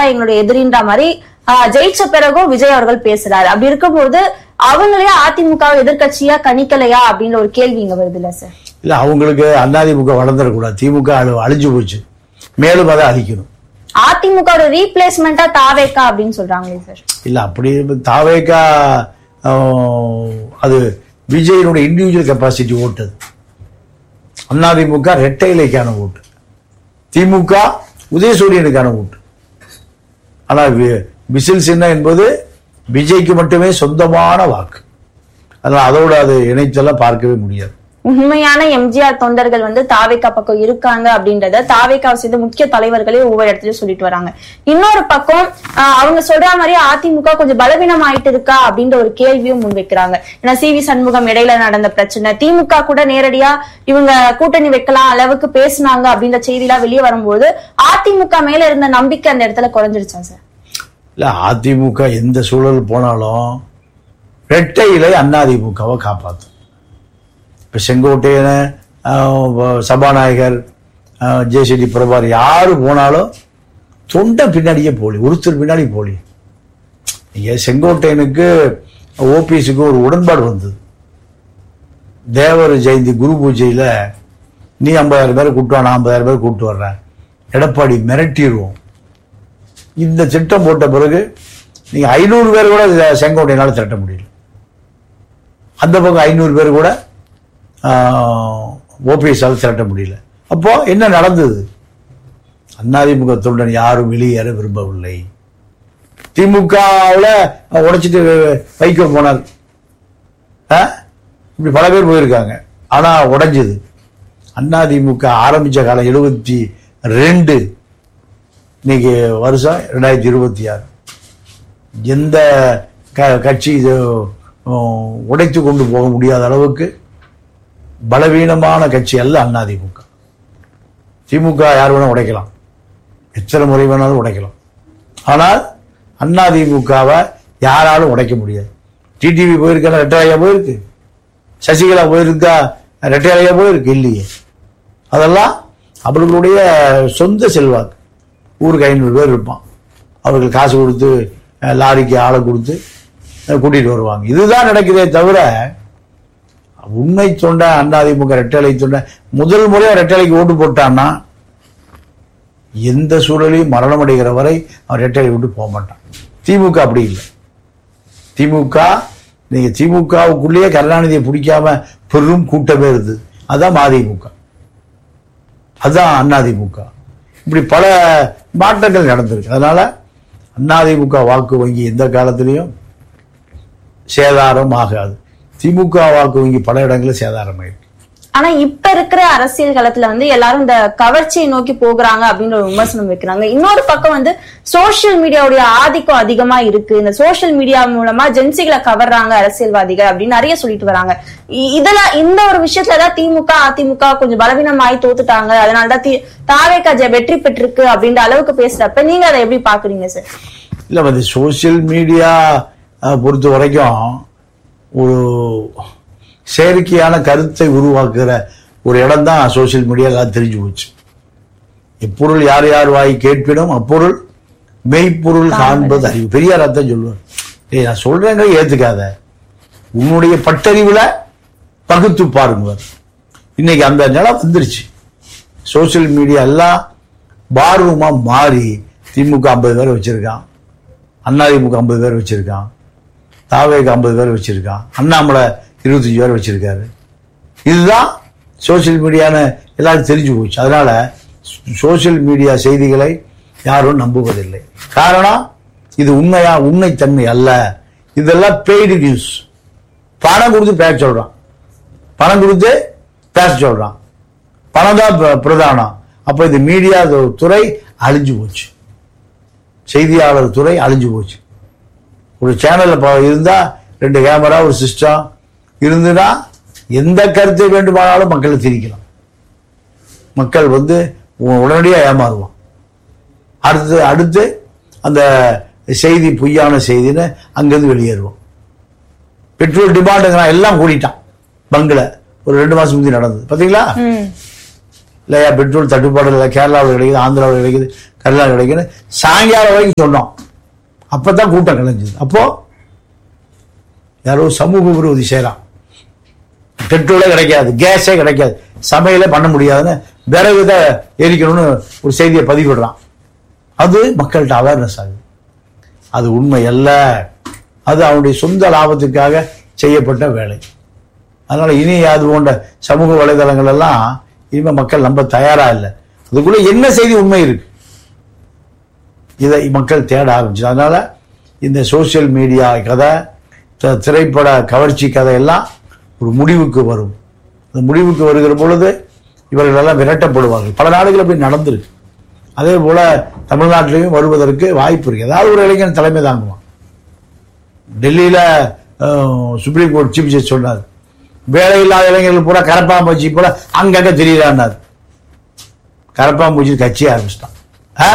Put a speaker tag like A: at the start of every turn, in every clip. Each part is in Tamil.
A: தான் எங்களுடைய எதிரின்ற மாதிரி ஆஹ், ஜெயிச்ச பிறகும் விஜய் அவர்கள் பேசுறாரு அப்படி இருக்கும்போது அவங்களே அதிமுக எதிர்க்கட்சியா கணிக்கலையா அப்படின்ற ஒரு கேள்வி இங்க வருது இல்ல சார்
B: இல்ல அவங்களுக்கு அதிமுக வளர்ந்துடக்கூடாது திமுக அழி- அழிஞ்சு போச்சு மேலும் அதை அழிக்கணும்
A: அதிமுக ஒரு ரீப்ளேஸ்மெண்டா தாவேக்கா அப்படின்னு சொல்றாங்களே சார்
B: இல்ல அப்படி தாவேக்கா அது விஜயனுடைய இண்டிவிஜுவல் கெப்பாசிட்டி ஓட்டு அது அதிமுக ரெட்டை இலைக்கான ஓட்டு திமுக உதயசூரியனுக்கான ஓட்டு ஆனால் வி- விசில் சின்னம் என்பது விஜய்க்கு மட்டுமே சொந்தமான வாக்கு அதனால் அதோட அது இணைத்தெல்லாம் பார்க்கவே முடியாது
A: உண்மையான எம்ஜிஆர் தொண்டர்கள் வந்து தாவேக்கா பக்கம் இருக்காங்க அப்படின்றத தாவேக்காவை சேர்ந்த முக்கிய தலைவர்களே ஒவ்வொரு இடத்துலயும் சொல்லிட்டு வராங்க இன்னொரு பக்கம் ஆஹ், அவங்க சொல்ற மாதிரி அதிமுக கொஞ்சம் பலவீனம் ஆயிட்டு இருக்கா அப்படின்ற ஒரு கேள்வியும் முன்வைக்கிறாங்க ஏன்னா சி வி சண்முகம் இடையில நடந்த பிரச்சனை திமுக கூட நேரடியா இவங்க கூட்டணி வைக்கலாம் அளவுக்கு பேசுனாங்க அப்படின்ற செய்தி எல்லாம் வெளியே வரும்போது அதிமுக மேல இருந்த நம்பிக்கை அந்த இடத்துல குறைஞ்சிருச்சா சார்
B: இல்ல அதிமுக எந்த சூழல் போனாலும் ரெட்டை இலை அதிமுகவை காப்பாற்றும் இப்போ செங்கோட்டையன ஆஹ், சபாநாயகர் ஜேசிடி பிரபார் யாரு போனாலும் தொண்டை பின்னாடியே போலி ஒருத்தர் பின்னாடி போலி நீங்க செங்கோட்டையனுக்கு ஓபிஎஸ்க்கு ஒரு உடன்பாடு வந்தது தேவர் ஜெயந்தி குரு பூஜையில நீ ஐம்பதாயிரம் பேரை கூப்பிட்டு வா, நான் ஐம்பதாயிரம் பேர் கூப்பிட்டு வர்றேன் எடப்பாடி மிரட்டிடுவோம் இந்த திட்டம் போட்ட பிறகு நீங்க ஐநூறு பேர் கூட இத செங்கோட்டையினால திரட்ட முடியல அந்த பக்கம் ஐநூறு பேர் கூட ஓபிஎஸ்ஆல் திரட்ட முடியல அப்போ என்ன நடந்தது அதிமுக தொண்டன் யாரும் வெளியேற விரும்பவில்லை திமுகவில் உடைச்சிட்டு வைக்க போனார் ஆ? இப்படி பல பேர் போயிருக்காங்க ஆனா உடைஞ்சது அதிமுக ஆரம்பிச்ச காலம் எழுபத்தி ரெண்டு இன்னைக்கு வருஷம் ரெண்டாயிரத்தி இருபத்தி ஆறு எந்த க கட்சி இது உம், உடைத்து கொண்டு போக முடியாத அளவுக்கு பலவீனமான கட்சி அல்ல அதிமுக திமுக யார் வேணா உடைக்கலாம் எத்தனை முறை வேணாலும் உடைக்கலாம் ஆனால் அதிமுகவை யாராலும் உடைக்க முடியாது டிடிவி போயிருக்கா ரெட்டையா போயிருக்கு சசிகலா போயிருக்கா ரெட்டையா போயிருக்கு இல்லையே அதெல்லாம் அவர்களுடைய சொந்த செல்வாக்கு ஊருக்கு ஐநூறு பேர் இருப்பான் அவர்கள் காசு கொடுத்து அஹ், லாரிக்கு ஆளை கொடுத்து அஹ், கூட்டிட்டு வருவாங்க இதுதான் நடக்குதே தவிர உண்மை தொண்ட அதிமுக ரெட்டலை தொண்ட முதல் முறையா ரெட்டலைக்கு ஓட்டு போட்டான்னா எந்த சூழலையும் மரணம் அடைகிற வரை அவன் ரெட்டலை விட்டு போக மாட்டான் திமுக அப்படி இல்லை திமுக நீங்க திமுகவுக்குள்ளேயே கருணாநிதியை பிடிக்காம பெரும் கூட்டமே இருந்தது அதான் மதிமுக அதான் அதிமுக இப்படி பல மாற்றங்கள் நடந்திருக்கு அதனால அதிமுக வாக்கு வங்கி எந்த காலத்திலையும் சேதாரம் ஆகாது திமுக வாக்கு வங்கி பல இடங்களில் சேதாரம் ஆயிருக்கு
A: ஆனா இப்ப இருக்கிற அரசியல் களத்துல வந்து எல்லாரும் இந்த கவர்ச்சியை நோக்கி போகிறாங்க அப்படின்ற ஒரு விமர்சனம் வைக்கிறாங்க இன்னொரு பக்கம் வந்து சோஷியல் மீடியாவுடைய ஆதிக்கம் அதிகமா இருக்கு இந்த சோஷியல் மீடியா மூலமா ஜென்சிகளை கவர்றாங்க அரசியல்வாதிகள் அப்படின்னு நிறைய சொல்லிட்டு வராங்க இ- இதெல்லாம் இந்த ஒரு விஷயத்துல தான் திமுக அதிமுக கொஞ்சம் பலவீனமாயி தோத்துட்டாங்க அதனாலதான் தி தாவேக்கா ஜெ- வெற்றி பெற்றிருக்கு அப்படின்ற அளவுக்கு பேசுறப்ப நீங்க அதை எப்படி பாக்குறீங்க சார்
B: இல்லை வந்து சோஷியல் மீடியா பொறுத்த வரைக்கும் ஒரு செயற்கையான கருத்தை உருவாக்குற ஒரு இடம் தான் சோஷியல் மீடியா எல்லாம் தெரிஞ்சு போச்சு எப்பொருள் யார் யார் வாய் கேட்பினும் அப்பொருள் மெய்ப்பொருள் காண்பது அறிவு பெரியார் அதான் சொல்லுவார் ஏய் நான் சொல்றேங்க ஏத்துக்காத உன்னுடைய பட்டறிவுல பகுத்து பாருங்க இன்னைக்கு அந்த நிலம் வந்துருச்சு சோஷியல் மீடியா எல்லாம் பார்ரூமா மாறி திமுக ஐம்பது பேர் வச்சிருக்கான் அதிமுக ஐம்பது பேர் வச்சிருக்கான் தாவேக்கு ஐம்பது பேர் வச்சிருக்கான் அண்ணாமலை இருபத்தஞ்சு பேர் வச்சிருக்காரு இதுதான் சோஷியல் மீடியான்னு எல்லாரும் தெரிஞ்சு போச்சு அதனால சோஷியல் மீடியா செய்திகளை யாரும் நம்புவதில்லை காரணம் இது உண்மையா உண்மைத்தன்மை அல்ல இதெல்லாம் பெய்டு நியூஸ் பணம் கொடுத்து பேச சொல்றான் பணம் கொடுத்து பேச சொல்றான் பணம் தான் பிர- பிரதானம் அப்ப இது மீடியா துறை அழிஞ்சு போச்சு செய்தியாளர் துறை அழிஞ்சு போச்சு ஒரு சேனல்ல இருந்தா ரெண்டு கேமரா ஒரு சிஸ்டம் இருந்துன்னா எந்த கருத்தை வேண்டுமானாலும் மக்களை திரிக்கலாம் மக்கள் வந்து உ- உடனடியா ஏமாறுவான் அடுத்து அடுத்து அந்த செய்தி பொய்யான செய்தின்னு அங்கிருந்து வெளியேறுவோம் பெட்ரோல் டிமாண்டுங்கிறான் எல்லாம் கூடிட்டான் பங்குல ஒரு ரெண்டு மாசம் முந்தி நடந்தது பாத்தீங்களா
A: ம்
B: இல்லையா பெட்ரோல் தட்டுப்பாடு இல்லை கேரளாவில் கிடைக்குது ஆந்திராவில் கிடைக்குது கல்லா கிடைக்குன்னு சாயங்காலம் வரைக்கும் சொன்னோம் அப்பதான் கூட்டம் கலைஞ்சது அப்போ யாரோ சமூக விரோதி செய்யலாம் பெட்ரோலே கிடைக்காது கேஸே கிடைக்காது சமையலே பண்ண முடியாதுன்னு விறகு தான் எரிக்கணும்னு ஒரு செய்தியை பதிவிடுறான் அது மக்கள்கிட்ட அவேர்னஸ் ஆகுது அது உண்மை அல்ல அது அவனுடைய சொந்த லாபத்துக்காக செய்யப்பட்ட வேலை அதனால இனி அது போன்ற சமூக வலைதளங்கள் எல்லாம் இனிமே மக்கள் நம்ப தயாரா இல்லை அதுக்குள்ள என்ன செய்தி உண்மை இருக்கு இதை மக்கள் தேட ஆரம்பிச்சு அதனால இந்த சோசியல் மீடியா கதை த- திரைப்பட கவர்ச்சி கதை எல்லாம் ஒரு முடிவுக்கு வரும் அந்த முடிவுக்கு வருகிற பொழுது இவர்கள் எல்லாம் விரட்டப்படுவார்கள் பல நாடுகள் அப்படி நடந்திருக்கு அதே போல தமிழ்நாட்டிலையும் வருவதற்கு வாய்ப்பு இருக்கு ஏதாவது ஒரு இளைஞன் தலைமை தாங்குவான் டெல்லியில அஹ், சுப்ரீம் கோர்ட் சீஃப் ஜஸ்டிஸ் சொன்னார் வேலை இல்லாத இளைஞர்கள் பூரா கரப்பாம்பூச்சி போல அங்கங்க தெரியலான்னார் கரப்பாம்பூச்சி கட்சி ஆரம்பிச்சிட்டான் ஆ?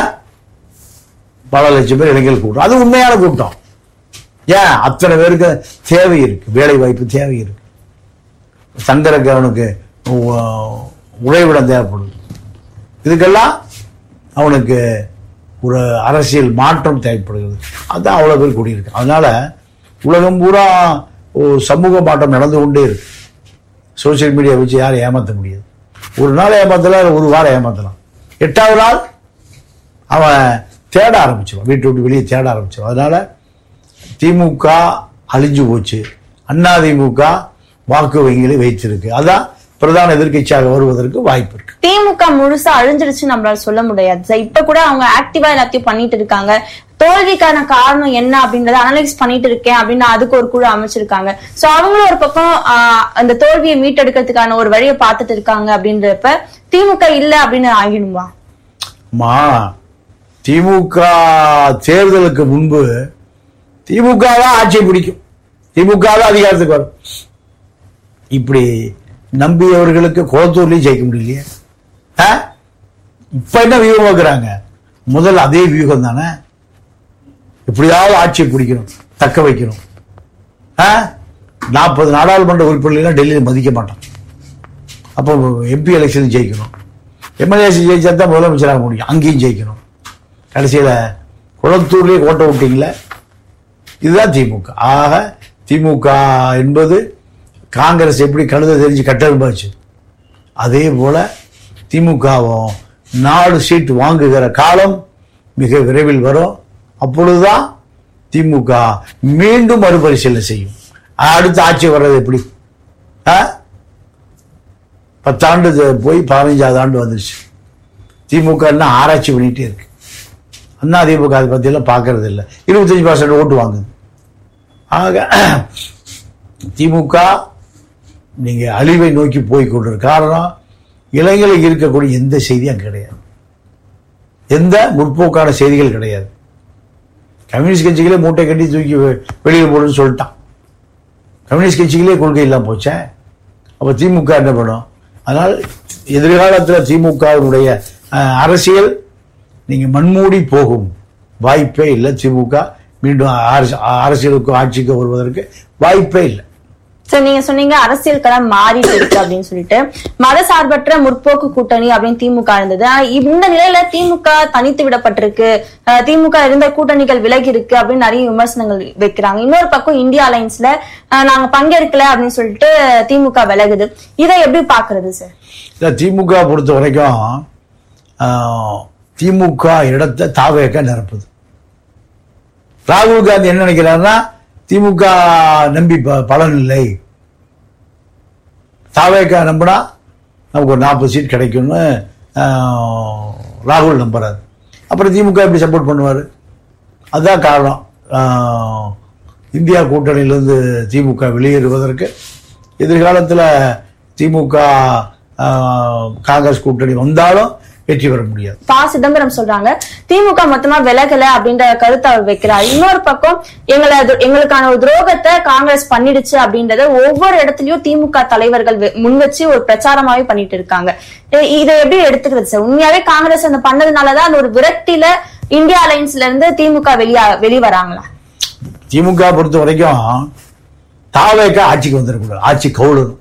B: பல லட்சம் பேர் இளைஞர்கள் கூட்டம் அது உண்மையான கூட்டம் ஏன் அத்தனை பேருக்கு தேவை இருக்கு வேலை வாய்ப்பு தேவை இருக்கு தங்கறக்கு அவனுக்கு உ- உறைவிடம் தேவைப்படுது இதுக்கெல்லாம் அவனுக்கு ஒரு அரசியல் மாற்றம் தேவைப்படுகிறது அதான் அவ்வளோ பேர் கூடியிருக்கு அதனால உலகம் பூரா ஒரு சமூக மாற்றம் நடந்து கொண்டே இருக்கு சோஷியல் மீடியா வச்சு யாரும் ஏமாற்ற முடியாது ஒரு நாள் ஏமாத்தலாம் ஒரு வாரம் ஏமாத்தலாம் எட்டாவது நாள் அவன் தேட ஆரம்பிச்சிருவான் வீட்டை விட்டு வெளியே தேட ஆரம்பிச்சிருவான் அதனால திமுக அழிஞ்சு போச்சு அண்ணா திமுக வாக்கு வங்கிகளை வைத்திருக்கு அதான் பிரதான எதிர்க்கட்சியாக வருவதற்கு வாய்ப்பு இருக்கு
A: திமுக முழுசா அழிஞ்சிருச்சு நம்மளால சொல்ல முடியாது சார் இப்ப கூட அவங்க ஆக்டிவா எல்லாத்தையும் பண்ணிட்டு இருக்காங்க தோல்விக்கான காரணம் என்ன அப்படின்றத அனலைஸ் பண்ணிட்டு இருக்கேன் அப்படின்னு அதுக்கு ஒரு குழு அமைச்சிருக்காங்க சோ அவங்களும் ஒரு பக்கம் ஆஹ், அந்த தோல்வியை மீட்டெடுக்கிறதுக்கான ஒரு வழியை பார்த்துட்டு இருக்காங்க அப்படின்றப்ப திமுக இல்ல அப்படின்னு ஆகிடுமா
B: அம்மா திமுக தேர்தலுக்கு முன்பு திமுக தான் ஆட்சியை பிடிக்கும் திமுக தான் அதிகாரத்துக்கு வரும் இப்படி நம்பியவர்களுக்கு கோத்தூர்லயும் ஜெயிக்க முடியலையே ஆ? இப்ப என்ன வியூகம் வைக்கிறாங்க முதல்ல அதே வியூகம் தானே எப்படியாவது ஆட்சியை பிடிக்கணும் தக்க வைக்கணும் நாற்பது நாடாளுமன்ற உறுப்பினர்கள் டெல்லியில் மதிக்க மாட்டான் அப்போ எம்பி எலெக்ஷன் ஜெயிக்கணும் எம்எல்ஏ ஜெயிச்சா தான் முதலமைச்சராக முடியும் அங்கேயும் ஜெயிக்கணும் கடைசியில் குளத்தூர்லேயே கோட்டை விட்டீங்களே இதுதான் திமுக ஆக திமுக என்பது காங்கிரஸ் எப்படி கழுத தெரிஞ்சு கட்டெரும்பாச்சு அதே போல திமுகவும் நாலு சீட் வாங்குகிற காலம் மிக விரைவில் வரும் அப்பொழுதுதான் திமுக மீண்டும் மறுபரிசீலனை செய்யும் அடுத்த ஆட்சி வர்றது எப்படி ஆ? பத்தாண்டு இது போய் பதினஞ்சாவது ஆண்டு வந்துருச்சு திமுக இன்னும் ஆராய்ச்சி பண்ணிட்டே இருக்கு அண்ணா திமுக அதை பற்றியெல்லாம் பார்க்கறது இல்லை இருபத்தஞ்சு பர்சன்ட் ஓட்டு வாங்குது ஆக திமுக நீங்க அழிவை நோக்கி போய் கொண்டிருக்க காரணம் இளைஞர்களுக்கு இருக்கக்கூடிய எந்த செய்தியும் கிடையாது எந்த முற்போக்கான செய்திகள் கிடையாது கம்யூனிஸ்ட் கட்சிகளே மூட்டை கட்டி தூக்கி வெ- வெளியே போடுன்னு சொல்லிட்டான் கம்யூனிஸ்ட் கட்சிகளே கொள்கை இல்லாம போச்சே அப்ப திமுக என்ன பண்ணும் அதனால் எதிர்காலத்தில் திமுகவினுடைய அஹ், அரசியல் நீங்க மண்மூடி போகும் வாய்ப்பே இல்லை திமுக மீண்டும் அரச- அரசியலுக்கு ஆட்சிக்கு வருவதற்கு வாய்ப்பே இல்லை
A: சார் நீங்க சொன்னீங்க அரசியல் களம் மாறிட்டு இருக்கு அப்படின்னு சொல்லிட்டு மதசார்பற்ற முற்போக்கு கூட்டணி அப்படின்னு திமுக இருந்தது ஆனா, இந்த நிலையில திமுக தனித்து விடப்பட்டிருக்கு அஹ், திமுக இருந்த கூட்டணிகள் விலகி இருக்கு அப்படின்னு நிறைய விமர்சனங்கள் வைக்கிறாங்க இன்னொரு பக்கம் இந்தியா அலைன்ஸ்ல அஹ், நாங்க பங்கேற்கல அப்படின்னு சொல்லிட்டு திமுக விலகுது இதை எப்படி பாக்குறது சார்
B: இல்ல திமுக பொறுத்த வரைக்கும் ஆஹ், திமுக இடத்தை தாவேக்க நிரப்புது ராகுல் காந்தி என்ன நினைக்கிறாருன்னா திமுக நம்பி ப- பலன் இல்லை தாவேக்க நம்பினா நமக்கு ஒரு நாற்பது சீட் கிடைக்கும்னு ஆஹ், ராகுல் நம்புறாரு அப்புறம் திமுக எப்படி சப்போர்ட் பண்ணுவார் அதுதான் காரணம் ஆஹ், இந்தியா கூட்டணியிலிருந்து திமுக வெளியேறுவதற்கு எதிர்காலத்தில் திமுக ஆஹ், காங்கிரஸ் கூட்டணி வந்தாலும் வெற்றி பெற முடியாது
A: பா சிதம்பரம் சொல்றாங்க திமுக மொத்தமா விலகல அப்படின்ற கருத்தை அவர் வைக்கிறார் இன்னொரு பக்கம் எங்களை அது- எங்களுக்கான ஒரு துரோகத்தை காங்கிரஸ் பண்ணிடுச்சு அப்படின்றத ஒவ்வொரு இடத்துலயும் திமுக தலைவர்கள் வெ- முன் வச்சு ஒரு பிரச்சாரமாவே பண்ணிட்டு இருக்காங்க இ- இதை எப்படி எடுத்துக்கிறது சார் உண்மையாவே காங்கிரஸ் அந்த பண்ணதுனாலதான் அந்த ஒரு விரக்தியில இந்தியா அலைன்ஸ்ல இருந்து திமுக வெளியா வெளிவராங்களா
B: திமுக பொறுத்த வரைக்கும் தாவேக்க ஆட்சிக்கு வந்துடக்கூடாது ஆட்சி கவுளணும்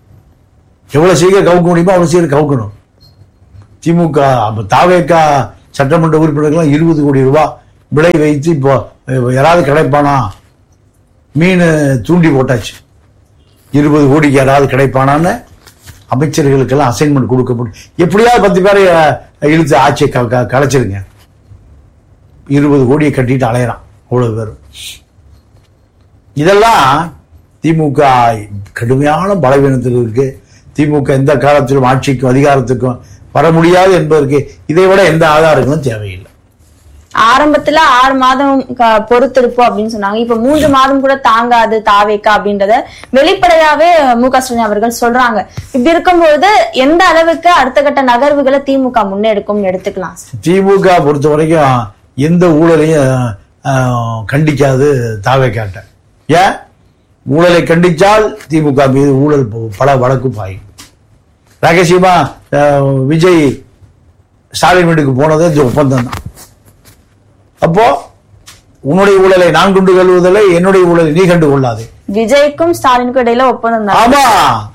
B: எவ்வளவு சீக்கிரம் கவுக்க முடியுமோ அவ்வளவு சீக்கிரம் கவுக்கணும் திமுக அப்ப தாவேக்கா சட்டமன்ற உறுப்பினர்கள்லாம் இருபது கோடி ரூபாய் விலை வைத்து இப்போ யாராவது கிடைப்பானா மீன் தூண்டி போட்டாச்சு இருபது கோடிக்கு யாராவது கிடைப்பானான்னு அமைச்சர்களுக்கெல்லாம் அசைன்மெண்ட் கொடுக்கப்படும் எப்படியாவது பத்து பேரை அஹ், இழுத்து ஆட்சியை க- க- கலைச்சிருங்க இருபது கோடியை கட்டிட்டு அலையறான் அவ்வளவு பேரும் இதெல்லாம் திமுக கடுமையான பலவீனத்தில் இருக்கு திமுக எந்த காலத்திலும் ஆட்சிக்கும் அதிகாரத்துக்கும் வர முடியாது என்பதற்கு இதை விட எந்த ஆதாரங்களும் தேவையில்லை
A: ஆரம்பத்துல ஆறு மாதம் க- பொறுத்திருப்போம் அப்படின்னு சொன்னாங்க இப்ப மூன்று மாதம் கூட தாங்காது தாவேக்கா அப்படின்றத வெளிப்படையாவே மு க ஸ்டாலின் அவர்கள் சொல்றாங்க இப்படி இருக்கும்போது எந்த அளவுக்கு அடுத்த கட்ட நகர்வுகளை திமுக முன்னெடுக்கும்னு எடுத்துக்கலாம் சார்
B: திமுக பொறுத்த வரைக்கும் எந்த ஊழலையும் ஆஹ், கண்டிக்காது தாவே காட்ட ஏன் ஊழலை கண்டிச்சால் திமுக மீது ஊழல் ப- பல வழக்கு பாயும் ரகசியமா ஆஹ், விஜய் ஸ்டாலின் வீட்டுக்கு போனதே இந்த ஒப்பந்தம் தான் அப்போ உன்னுடைய ஊழலை நான் கொண்டு கொள்வதில்லை என்னுடைய ஊழலை நீ கண்டு கொள்ளாதே
A: விஜய்க்கும் ஸ்டாலினுக்கும் இடையில ஒப்பந்தம் தான்
B: ஆமா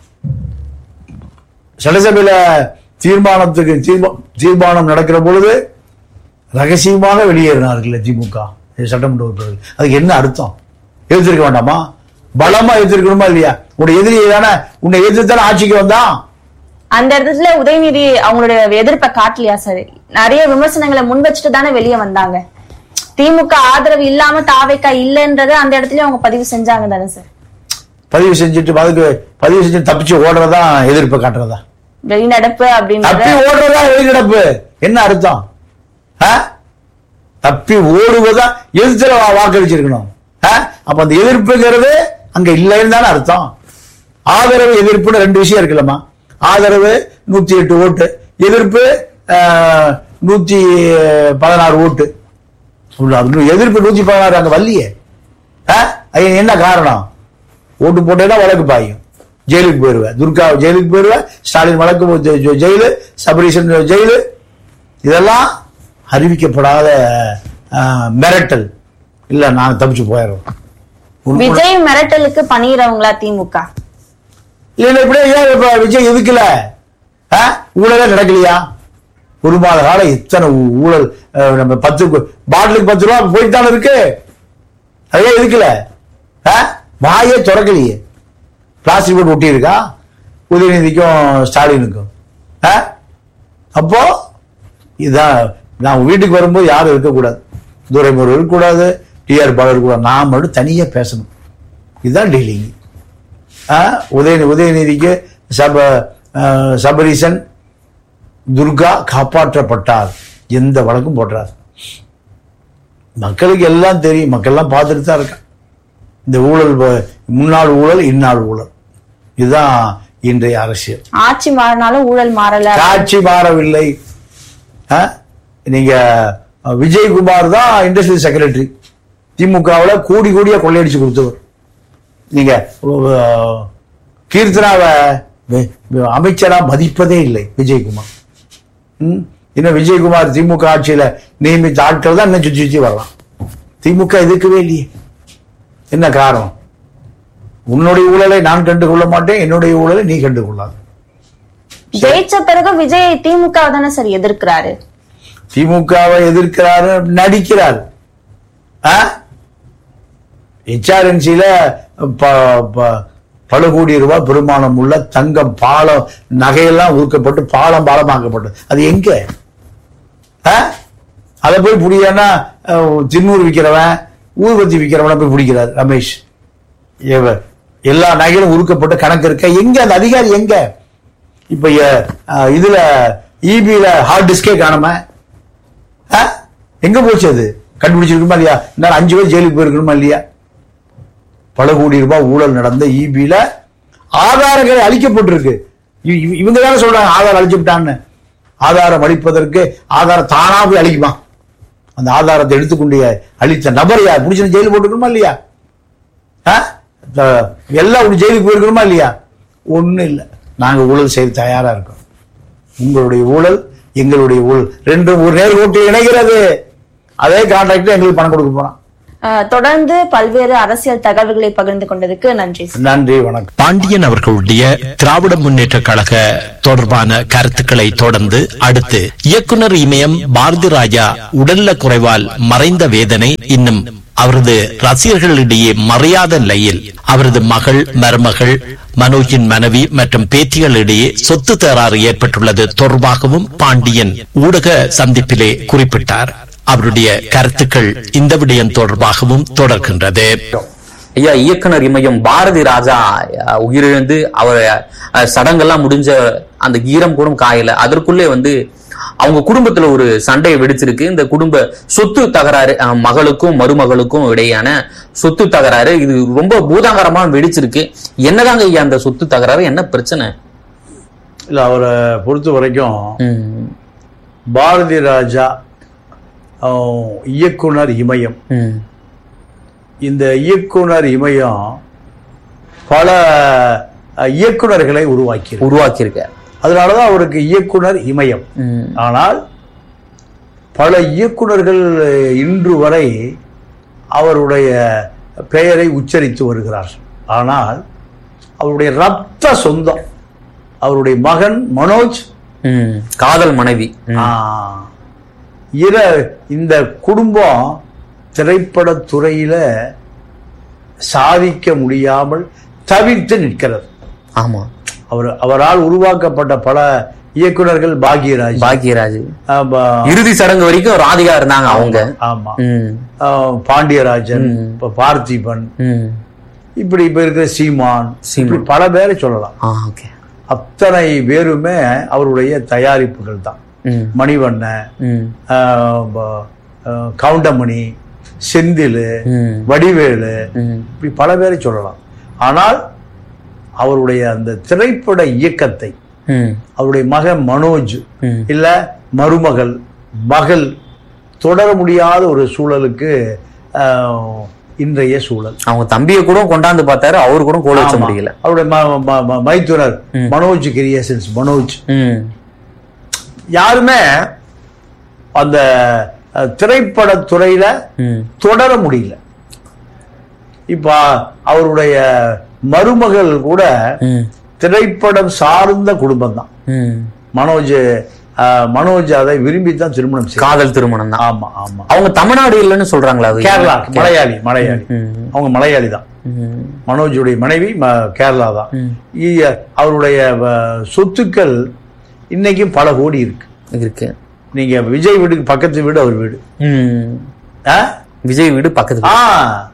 B: சட்டசபையில தீர்மானத்துக்கு தீர்மா- தீர்மானம் நடக்கிற பொழுது ரகசியமாக வெளியேறினார்கள் திமுக சட்டமன்ற உறுப்பினர்கள் அதுக்கு என்ன அர்த்தம் எதிர்த்திருக்க வேண்டாமா பலமா எதிர்க்கணுமா இல்லையா உன்னை எதிரியை தானே உன்னை எதிர்த்து தானே ஆட்சிக்கு வந்தான்
A: அந்த இடத்துல உதயநிதி அவங்களுடைய எதிர்ப்பை காட்டலையா சார் நிறைய விமர்சனங்களை முன் வச்சுட்டு தானே வெளியே வந்தாங்க திமுக ஆதரவு இல்லாம தாவேக்கா இல்லைன்றத அந்த இடத்துல அவங்க பதிவு செஞ்சாங்க தானே சார்
B: பதிவு செஞ்சுட்டு அதுக்கு பதிவு செஞ்சு தப்பிச்சு ஓடுறதா எதிர்ப்பை காட்டுறதா
A: வெளிநடப்பு அப்படின்றத
B: தப்பி ஓடுறதா வெளிநடப்பு என்ன அர்த்தம் ஆ? தப்பி ஓடுவதா எதிர்த்துல வா- வாக்களிச்சிருக்கணும் ஆ? அப்ப அந்த எதிர்ப்புங்கிறது அங்க இல்லைன்னு தானே அர்த்தம் ஆதரவு எதிர்ப்புன்னு ரெண்டு விஷயம் இருக்குல்லம்மா ஆதரவு நூத்தி எட்டு ஓட்டு எதிர்ப்பு ஆ, நூத்தி பதினாறு ஓட்டு சொல்ல, அது நூ- எதிர்ப்பு நூத்தி பதினாறு அங்க வரலையே ஆ? அது என்ன காரணம் ஓட்டு போட்டேன்னா வழக்கு பாயும் ஜெயிலுக்கு போயிருவேன் துர்கா ஜெயிலுக்கு போயிருவேன் ஸ்டாலின் வழக்கு போ- ஜெ- ஜெ- ஜெயிலு சபரீசன் ஜெயிலு இதெல்லாம் அறிவிக்கப்படாத ஆ, மிரட்டல் இல்ல நான் தப்பிச்சு போயிடுறோம் உண்மை-
A: விஜய் மிரட்டலுக்கு பணியிறவங்களா திமுக
B: இல்ல இப்படியே ஏன் இப்ப விஜய் எதுக்கல ஆ? ஊழலே நடக்கலையா ஒரு மாத காலம் இத்தனை ஊ- ஊழல் அஹ், நம்ம பத்து கு- பாட்டிலுக்கு பத்து ரூபா போயிட்டு தானே இருக்கு அதே எதுக்கல ஆ? வாயே திறக்கலையே பிளாஸ்டிக் போட்டு ஒட்டி இருக்கா உதயநிதிக்கும் ஸ்டாலினுக்கும் ஆ? அப்போ இதான் நான் வீட்டுக்கு வரும்போது யாரும் இருக்கக்கூடாது துரைமுறை இருக்கக்கூடாது டிஆர் பாலர் இருக்கக்கூடாது நான் மட்டும் தனியா பேசணும் இதுதான் டீலிங் உதய உதயநிதிக்கு சப ஆஹ், சபரீசன் துர்கா காப்பாற்றப்பட்டார் எந்த வழக்கும் போடுறார் மக்களுக்கு எல்லாம் தெரியும் மக்கள் எல்லாம் பார்த்துட்டு தான் இருக்கான் இந்த ஊழல் வ- முன்னாள் ஊழல் இந்நாள் ஊழல் இதுதான் இன்றைய அரசியல்
A: ஆட்சி மாறினாலும் ஊழல் மாறல
B: காட்சி மாறவில்லை ஆ? நீங்க அஹ், விஜயகுமார் தான் இண்டஸ்ட்ரியல் செக்ரட்டரி திமுகவுல கோடி கோடியா கொள்ளையடிச்சு கொடுத்தவர் நீங்க அஹ், கீர்த்தனாவை வி- வி- அமைச்சரா மதிப்பதே இல்லை விஜயகுமார் ம்? இன்னும் விஜயகுமார் திமுக ஆட்சியில நியமித்த ஆட்கள் தான் இன்னும் சுற்றி சுற்றி வரலாம் திமுக எதிர்க்கவே இல்லையே என்ன காரணம் உன்னுடைய ஊழலை நான் கண்டு கொள்ள மாட்டேன் என்னுடைய ஊழலை நீ கண்டு கொள்ளாது
A: ஜெயிச்ச பிறகு விஜய் திமுக தானே சார் எதிர்க்கிறாரு
B: திமுகவை எதிர்க்கிறாரு நடிக்கிறார் ஹெச்ஆர்என்சியில பல கோடி ரூபாய் பெருமானம் உள்ள தங்கம் பாலம் நகையெல்லாம் உருக்கப்பட்டு பாலம் பாலமாக்கப்பட்டது அது எங்க ஆ? அதை போய் புடியானா தின்னூர் விற்கிறவன் ஊதுபத்தி விற்கிறவனை போய் பிடிக்கிறார் ரமேஷ் இவ- எல்லா நகைகளும் உருக்கப்பட்டு கணக்கு இருக்க எங்க அந்த அதிகாரி எங்க இப்ப எ- அஹ், இதுல இபில ஹார்ட் டிஸ்கே காணாம ஆ? எங்க போச்சு அது கண்டுபிடிச்சிருக்குமா இல்லையா இன்னும் அஞ்சு பேர் ஜெயிலுக்கு போயிருக்கணுமா இல்லையா பல கோடி ரூபாய் ஊழல் நடந்த இபில ஆதாரங்கள் அளிக்கப்பட்டிருக்கு இ- இ- இவங்க தானே சொல்றாங்க ஆதாரம் அழிச்சு விட்டான்னு ஆதாரம் அளிப்பதற்கு ஆதாரம் தானா போய் அழிக்குமா அந்த ஆதாரத்தை எடுத்துக்கொண்டு அளித்த நபர் யார் பிடிச்சி ஜெயிலு போட்டுக்கணுமா இல்லையா ஆ? த- எல்லாம் ஒரு ஜெயிலுக்கு போயிருக்கணுமா இல்லையா ஒண்ணும் இல்லை நாங்க ஊழல் செய்ய தயாரா இருக்கோம் உங்களுடைய ஊழல் எங்களுடைய ஊழல் ரெண்டும் ஒரு நேர் ஓட்டு இணைகிறது அதே கான்ட்ராக்ட் எங்களுக்கு பணம் கொடுக்க போறான்
A: அஹ், தொடர்ந்து பல்வேறு அரசியல் தகவல்களை பகிர்ந்து கொண்டதுக்கு நன்றி சார்.
B: நன்றி வணக்கம்
C: பாண்டியன் அவர்களுடைய திராவிட முன்னேற்ற கழக தொடர்பான கருத்துக்களை தொடர்ந்து அடுத்து இயக்குனர் இமயம் பாரதி ராஜா உடல்ல குறைவால் மறைந்த வேதனை இன்னும் அவரது ரசிகர்களிடையே மறையாத நிலையில் அவரது மகள் மருமகள் மனோஜின் மனைவி மற்றும் பேத்திகளிடையே சொத்து தகராறு ஏற்பட்டுள்ளது தொடர்பாகவும் பாண்டியன் ஊடக சந்திப்பிலே குறிப்பிட்டார் அவருடைய கருத்துக்கள் இந்த விடயம் தொடர்பாகவும் தொடர்கின்றது
D: ஐயா இயக்குனர் இமயம் பாரதி ராஜா அஹ், உயிரிழந்து அவர் அஹ், சடங்கெல்லாம் முடிஞ்ச அந்த ஈரம் கூட காயல அதற்குள்ளே வந்து அவங்க குடும்பத்துல ஒரு சண்டையை வெடிச்சிருக்கு இந்த குடும்ப சொத்து தகராறு அஹ், மகளுக்கும் மருமகளுக்கும் இடையான சொத்து தகராறு இது ரொம்ப பூதாகரமா வெடிச்சிருக்கு என்னதாங்க ஐயா அந்த சொத்து தகராறு என்ன பிரச்சனை
B: இல்ல அவரை பொறுத்த வரைக்கும்
D: ம்,
B: பாரதி ராஜா அஹ், இயக்குனர் இமயம்
D: ம்,
B: இந்த இயக்குனர் இமயம் பல அஹ், இயக்குனர்களை உருவாக்கியது
D: உருவாக்கியிருக்க
B: அதனாலதான் அவருக்கு இயக்குனர் இமயம்
D: ம்,
B: ஆனால் பல இயக்குனர்கள் இன்று வரை அவருடைய பெயரை உச்சரித்து வருகிறார் ஆனால் அவருடைய ரத்த சொந்தம் அவருடைய மகன் மனோஜ்
D: ம். காதல் மனைவி ம்,
B: ஆ, இர இந்த குடும்பம் திரைப்படத்துறையில சாதிக்க முடியாமல் தவிர்த்து நிற்கிறது
D: ஆமா
B: அவர் அவரால் உருவாக்கப்பட்ட பல இயக்குனர்கள் பாக்யராஜ்
D: பாக்யராஜ்
B: ஆமா,
D: இறுதி சடங்கு வரைக்கும் ராதிகா இருந்தாங்க அவங்க
B: ஆமா
D: ம்,
B: ஆ, பாண்டியராஜன் இப்ப பார்த்திபன்
D: ம்.
B: இப்படி இப்ப இருக்கிற சீமான்
D: சீமான்.
B: இப்படி பல பேரை சொல்லலாம்
D: ஆ ஓகே
B: அத்தனை பேருமே அவருடைய தயாரிப்புகள் தான்
D: ம்
B: மணிவண்ணன்
D: ம்
B: ஆ, ப- ஆ, கவுண்டமணி செந்தில்
D: ம்
B: வடிவேலு
D: ம்
B: இப்படி பல பேரை சொல்லலாம் ஆனால் அவருடைய அந்த திரைப்பட இயக்கத்தை
D: ம்
B: அவருடைய மகன் மனோஜ்
D: ம்.
B: இல்ல மருமகள் மகள் தொடர முடியாத ஒரு சூழலுக்கு ஆஹ், இன்றைய சூழல்
D: அவங்க தம்பியை கூட கொண்டாந்து பார்த்தாரு அவரு கூட கோல வச்ச
B: ஆமா.
D: முடியல
B: அவருடைய ம- ம- ம- மைத்துனர் மனோஜ் கிரியேஷன்ஸ் மனோஜ்
D: ம்
B: யாருமே அந்த அஹ், திரைப்படத் துறையில
D: ம்
B: தொடர முடியல இப்ப அவருடைய மருமகள் கூட
D: ம்
B: திரைப்படம் சார்ந்த குடும்பம் தான்
D: ம்
B: மனோஜ் ஆஹ், மனோஜ் அதை விரும்பி தான் திருமணம் செய்ய
D: காதல் திருமணம் தான்
B: ஆமா ஆமா
D: அவங்க தமிழ்நாடு இல்லைன்னு சொல்றாங்களா அது
B: கேரளா மலையாளி மலையாளி
D: ம்.
B: அவங்க மலையாளி தான்
D: ம்
B: மனோஜுடைய மனைவி ம- கேரளா தான்
D: ம்.
B: இ- அவருடைய வ- சொத்துக்கள் இன்னைக்கும் பல கோடி இருக்கு
D: இருக்கு
B: நீங்க விஜய் வீட்டுக்கு பக்கத்து வீடு அவர் வீடு
D: ம்
B: ஆ?
D: விஜய் வீடு பக்கத்துல
B: ஆ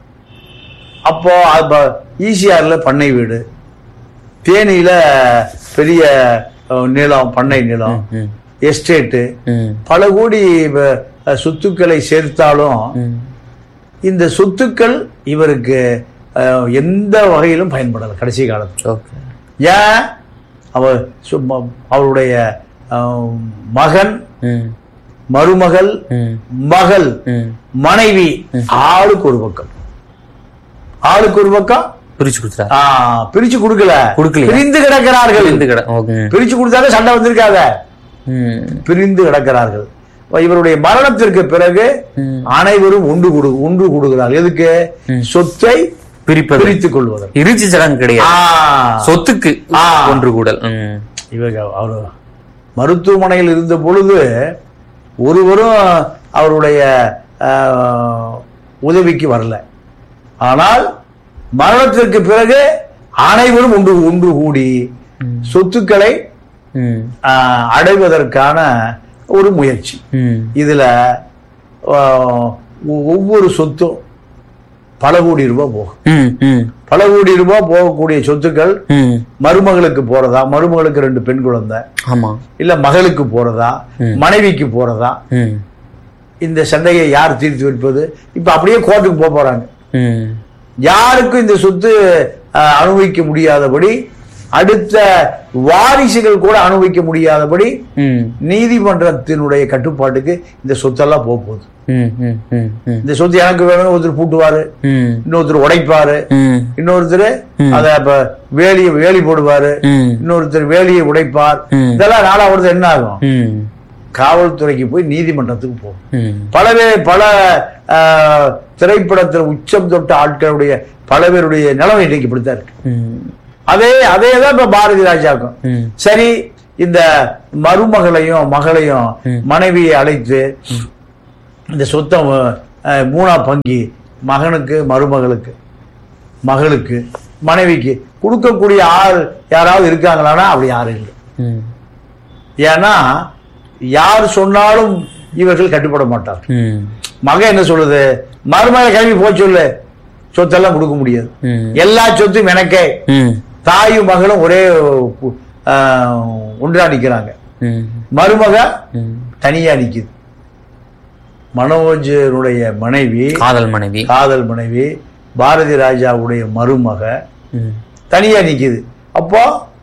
B: அப்போ ஈசிஆர்ல பண்ணை வீடு தேனியில பெரிய அஹ், நிலம் பண்ணை நிலம்
D: ம்
B: எஸ்டேட்டு
D: ம்
B: பல கோடி வ- சொத்துக்களை சேர்த்தாலும்
D: ம்
B: இந்த சொத்துக்கள் இவருக்கு அஹ், எந்த வகையிலும் பயன்படலை கடைசி காலத்தில்
D: ஓகே
B: ஏன் அவர் சும்மா அவருடைய அஹ், மகன்
D: ம்
B: மருமகள்
D: ம்
B: மகள்
D: ம்
B: மனைவி ஆளுக்கு ஒரு பக்கம் ஆளுக்கு ஒரு பக்கம்
D: பிரிச்சு கொடுத்துறாரு
B: ஆ, பிரிச்சு கொடுக்கல
D: கொடுக்கலையா?
B: பிரிந்து கிடக்கிறார்கள்
D: இருந்து கிட ஓகே
B: பிரிச்சு கொடுத்தாலே சண்டை வந்திருக்காத
D: ம்
B: பிரிந்து கிடக்கிறார்கள் இப்ப இவருடைய மரணத்திற்கு பிறகு
D: ம்.
B: அனைவரும் ஒன்று கொடு ஒன்று கொடுக்கிறார்கள் எதுக்கு சொத்தை
D: பிரிப்பது
B: பிரித்துக் கொள்வதற்கு
D: இறுதி சடங்கு
B: ஆ,
D: கிடையாது சொத்துக்கு
B: ஆ.
D: ஒன்று கூடல் ம்
B: இவங்க அவர் மருத்துவமனையில் இருந்த பொழுது ஒருவரும் அவருடைய ஆஹ், உதவிக்கு வரல ஆனால் மரணத்திற்கு பிறகு அனைவரும் ஒன்று ஒன்று கூடி சொத்துக்களை
D: ம்
B: ஆஹ், அடைவதற்கான ஒரு முயற்சி
D: ம்
B: இதுல ஆஹ், ஒ- ஒவ்வொரு சொத்தும் பல கோடி ரூபாய் போகும்
D: ம் ம்
B: பல கோடி ரூபாய் போகக்கூடிய சொத்துக்கள்
D: ம்
B: மருமகளுக்கு போறதா மருமகளுக்கு ரெண்டு பெண் குழந்தை
D: ஆமா
B: இல்ல மகளுக்கு போறதா மனைவிக்கு போறதா
D: ம்
B: இந்த சண்டையை யார் தீர்த்து வைப்பது இப்ப அப்படியே கோர்ட்டுக்கு போக போறாங்க
D: ம்
B: யாருக்கும் இந்த சொத்து அஹ், அனுபவிக்க முடியாதபடி அடுத்த வாரிசுகள் கூட அனுபவிக்க முடியாதபடி
D: ம்
B: நீதிமன்றத்தினுடைய கட்டுப்பாட்டுக்கு இந்த சொத்தெல்லாம் போக போகுது
D: ம் ம் ம் ம்
B: இந்த சொத்து எனக்கு வேணும்னு ஒருத்தர் பூட்டுவாரு
D: ம்
B: இன்னொருத்தர் உடைப்பாரு
D: ம்
B: இன்னொருத்தர் அத இப்ப வேலி வேலி போடுவாரு
D: ம்
B: இன்னொருத்தர் வேலியை உடைப்பார்
D: ம்.
B: இதெல்லாம் நாலாவது என்ன ஆகும்
D: ம்
B: காவல்துறைக்கு போய் நீதிமன்றத்துக்கு போகும்
D: ம்.
B: பல பேர் பல ஆஹ், திரைப்படத்தில் உச்சம் தொட்ட ஆட்களுடைய பல பேருடைய நிலைமை இன்னைக்கு இப்படித்தான் இருக்கு
D: ம்.
B: அதே அதே தான் இப்ப பாரதி ராஜாக்கும்
D: ம்.
B: சரி இந்த மருமகளையும் மகளையும்
D: ம்.
B: மனைவியை அழைத்து இந்த சொத்தை அஹ், மூணா பங்கி மகனுக்கு மருமகளுக்கு மகளுக்கு மனைவிக்கு கொடுக்கக்கூடிய ஆள் யாராவது இருக்காங்களான்னா அப்படி யாரும் இல்லை
D: ம்.
B: ஏன்னா யார் சொன்னாலும் இவர்கள் கட்டுப்பட மாட்டார்
D: ம்.
B: மகன் என்ன சொல்லுது மருமக கிளம்பி போய் சொல்லு சொத்தெல்லாம் கொடுக்க முடியாது
D: ம்.
B: எல்லா சொத்தும் எனக்கே
D: ம்.
B: தாயும் மகளும் ஒரே ஆஹ், ஒன்றா நிக்கிறாங்க
D: ம்.
B: மருமக
D: ம்.
B: தனியா நிக்குது மனோஜனுடைய மனைவி
D: காதல் மனைவி
B: காதல் மனைவி பாரதி ராஜாவுடைய மருமக
D: ம்.
B: தனியா நிக்குது அப்போ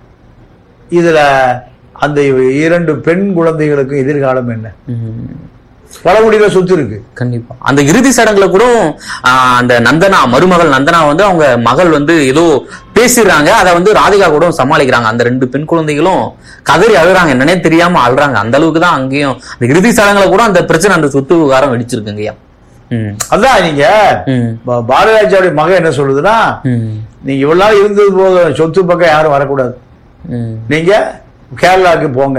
B: இதுல அந்த இரண்டு பெண் குழந்தைகளுக்கு எதிர்காலம் என்ன
D: ம்.
B: பழங்குடியில சொத்து இருக்கு
D: கண்டிப்பா அந்த இறுதி சடங்குல கூட ஆஹ், அந்த நந்தனா மருமகள் நந்தனா வந்து அவங்க மகள் வந்து ஏதோ பேசிடுறாங்க அதை வந்து ராதிகா கூட சமாளிக்கிறாங்க அந்த ரெண்டு பெண் குழந்தைகளும் கதறி அழுறாங்க என்னன்னே தெரியாம அழுறாங்க அந்த அளவுக்கு தான் அங்கேயும் அந்த இறுதி சடங்குல கூட அந்த பிரச்சனை அந்த சொத்து விவகாரம் வெடிச்சிருக்குங்கய்யா ம்
B: அதான் நீங்க
D: ம்
B: பா- பாரதி ராஜாவுடைய மகன் என்ன சொல்லுதுன்னா
D: ம்
B: நீங்க இவ்வளவு நாள் இருந்தது போக சொத்து பக்கம் யாரும் வரக்கூடாது
D: ம்
B: நீங்க கேரளாவுக்கு போங்க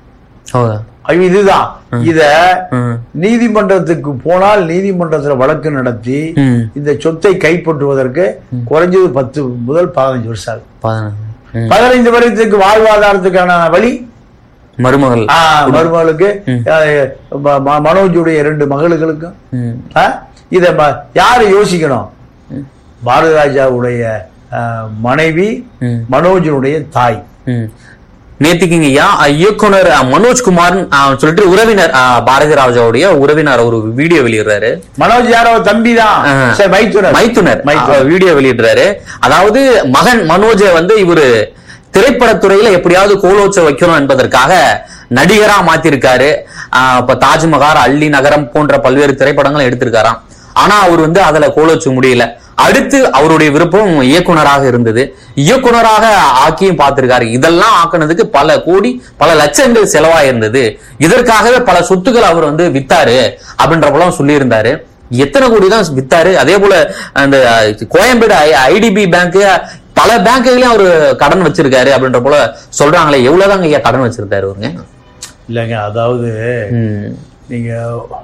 D: ஓ
B: ஐயோ, இதுதான் இத
D: ம்
B: நீதிமன்றத்துக்கு போனால் நீதிமன்றத்துல வழக்கு நடத்தி
D: ம்
B: இந்த சொத்தை கைப்பற்றுவதற்கு குறைஞ்சது பத்து முதல் பதினஞ்சு வருஷம் ஆகும்
D: பதினஞ்சு ம்.
B: பதினைந்து வருடத்துக்கு வாழ்வாதாரத்துக்கான வழி
D: மருமகள்
B: ஆ, மருமகளுக்கு அஹ், ம- ம- மனோஜுடைய இரண்டு மகளுகளுக்கும்
D: ம்
B: ஆ? இத ம- யாரு யோசிக்கணும் பாரதி ராஜாவுடைய அஹ், மனைவி
D: ம்.
B: மனோஜனுடைய தாய்
D: ம். நேத்திக்குங்க ஐயா அஹ், இயக்குனர் அஹ், மனோஜ்குமார் அஹ், சொல்லிட்டு உறவினர் அஹ், பாரதி ராஜாவுடைய உறவினர் ஒரு வீடியோ வெளியிடுறாரு
B: மனோஜ் யாரோ தம்பி தான்
D: ஆ.
B: சரி மைத்துனர்
D: மைத்துனர்
B: மைத்துனர்
D: அஹ், வீடியோ வெளியிடுறாரு அதாவது மகன் மனோஜை வந்து இவரு திரைப்படத்துறையில எப்படியாவது கோலோச்ச வைக்கணும் என்பதற்காக நடிகரா மாத்திருக்காரு ஆஹ் இப்ப தாஜ்மஹால் அள்ளி நகரம் போன்ற பல்வேறு திரைப்படங்களை எடுத்திருக்காராம் ஆனா அவர் வந்து அதுல கோலோச்ச முடியல அடுத்து அவருடைய விருப்பம் இயக்குனராக இருந்தது இயக்குனராக ஆக்கியும் பார்த்திருக்காரு இதெல்லாம் ஆக்குனதுக்கு பல கோடி பல லட்சங்கள் செலவா இருந்தது இதற்காகவே பல சொத்துக்கள் அவர் வந்து வித்தாரு அப்படின்ற போலாம் சொல்லியிருந்தாரு எத்தனை கோடி தான் வித்தாரு அதே போல அந்த அஹ், கோயம்பேடு ஐடிபி பேங்க் பல பேங்க்குகளையும் அவரு கடன் வச்சிருக்காரு அப்படின்ற போல சொல்றாங்களே எவ்வளவுதாங்க ஐயா கடன் வச்சிருக்காரு அவருங்க
B: இல்லைங்க அதாவது
D: ம்,
B: நீங்க